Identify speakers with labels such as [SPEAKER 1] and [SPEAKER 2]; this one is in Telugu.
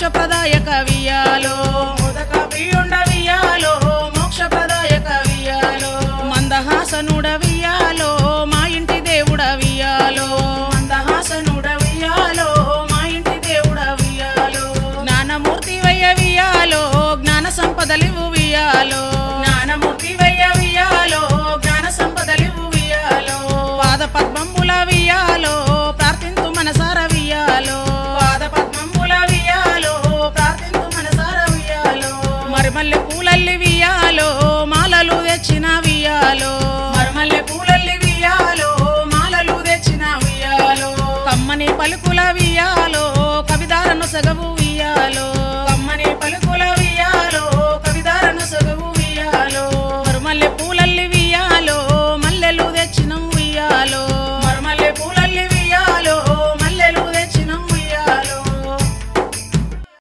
[SPEAKER 1] మోక్షప్రదాయక వియాలో
[SPEAKER 2] మోదక ప్రియుండ వియాలో మోక్షప్రదాయక వియాలో
[SPEAKER 1] మందహాసనుడ వియాలో మా ఇంటి దేవుడ వియాలో
[SPEAKER 2] మందహాసనుడ వియాలో మా ఇంటి దేవుడ వియాలో
[SPEAKER 1] జ్ఞానమూర్తి వయ్య వియాలో జ్ఞాన సంపదలివు వియాలో
[SPEAKER 2] జ్ఞానమూర్తి వయ్య వియాలో జ్ఞాన సంపదలివు వియాలో
[SPEAKER 1] పాద పద్మంబుల వియాలో ప్రార్థింతు మనసార వియాలో
[SPEAKER 2] పాద పద్మముల వియాలో ప్రార్థింతు మనసార వియాలో
[SPEAKER 1] మరిమల్లె పూలల్లి వియాలో మాలలు తెచ్చిన వియాలో
[SPEAKER 2] మరమల్లె పూలల్లి వియాలో మాలలు తెచ్చిన వియాలో
[SPEAKER 1] కమ్మని పలుకుల వియాలో కవిదారను సగవు